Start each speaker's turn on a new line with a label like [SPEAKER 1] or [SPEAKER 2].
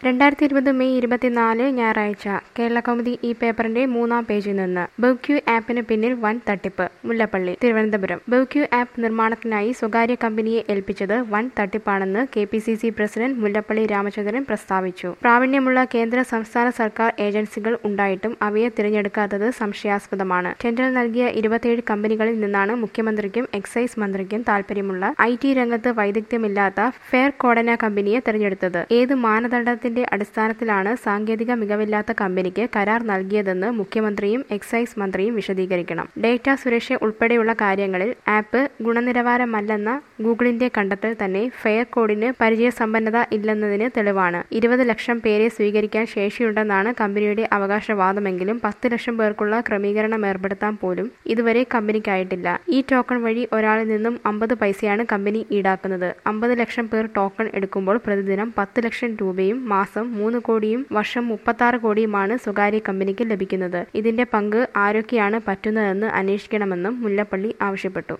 [SPEAKER 1] രണ്ടായിരത്തി ഇരുപത് മെയ് ഇരുപത്തിനാല് ഞായറാഴ്ച കേരള കൗമുദി ഈ പേപ്പറിന്റെ മൂന്നാം പേജിൽ നിന്ന് ബെവ്ക്യൂ ആപ്പിന് പിന്നിൽ വൻ തട്ടിപ്പ് മുല്ലപ്പള്ളി തിരുവനന്തപുരം ബെവ്ക്യൂ ആപ്പ് നിർമ്മാണത്തിനായി സ്വകാര്യ കമ്പനിയെ ഏൽപ്പിച്ചത് വൻ തട്ടിപ്പാണെന്ന് K P C C president Mullappally Ramachandran പ്രസ്താവിച്ചു പ്രാവീണ്യമുള്ള കേന്ദ്ര സംസ്ഥാന സർക്കാർ ഏജൻസികൾ ഉണ്ടായിട്ടും അവയെ തിരഞ്ഞെടുക്കാത്തത് സംശയാസ്പദമാണ് ടെൻഡർ നൽകിയ ഇരുപത്തിയേഴ് കമ്പനികളിൽ നിന്നാണ് മുഖ്യമന്ത്രിക്കും എക്സൈസ് മന്ത്രിക്കും താൽപര്യമുള്ള ഐ ടി രംഗത്ത് വൈദഗ്ധ്യമില്ലാത്ത ഫെയർ കോഡന കമ്പനിയെ തിരഞ്ഞെടുത്തത് ഏത് മാനദണ്ഡത്തിന്റെ അടിസ്ഥാനത്തിലാണ് സാങ്കേതിക മികവില്ലാത്ത കമ്പനിക്ക് കരാർ നൽകിയതെന്ന് മുഖ്യമന്ത്രിയും എക്സൈസ് മന്ത്രിയും വിശദീകരിക്കണം ഡേറ്റ സുരക്ഷ ഉൾപ്പെടെയുള്ള കാര്യങ്ങളിൽ ആപ്പ് ഗുണനിലവാരമല്ലെന്ന ഗൂഗിളിന്റെ കണ്ടെത്തൽ തന്നെ ഫെയർ കോഡിന് പരിചയസമ്പന്നത ഇല്ലെന്നതിന് തെളിവാണ് ഇരുപത് ലക്ഷം പേരെ സ്വീകരിക്കാൻ ശേഷിയുണ്ടെന്നാണ് കമ്പനിയുടെ അവകാശവാദമെങ്കിലും പത്ത് ലക്ഷം പേർക്കുള്ള ക്രമീകരണം ഏർപ്പെടുത്താൻ പോലും ഇതുവരെ കമ്പനിക്കായിട്ടില്ല ഈ ടോക്കൺ വഴി ഒരാളിൽ നിന്നും അമ്പത് പൈസയാണ് കമ്പനി ഈടാക്കുന്നത് അമ്പത് ലക്ഷം പേർ ടോക്കൺ എടുക്കുമ്പോൾ പ്രതിദിനം പത്ത് ലക്ഷം രൂപയും മാസം മൂന്ന് കോടിയും വർഷം മുപ്പത്താറ് കോടിയുമാണ് സ്വകാര്യ കമ്പനിക്ക് ലഭിക്കുന്നത് ഇതിന്റെ പങ്ക് ആരൊക്കെയാണ് പറ്റുന്നതെന്ന് അന്വേഷിക്കണമെന്നും മുല്ലപ്പള്ളി ആവശ്യപ്പെട്ടു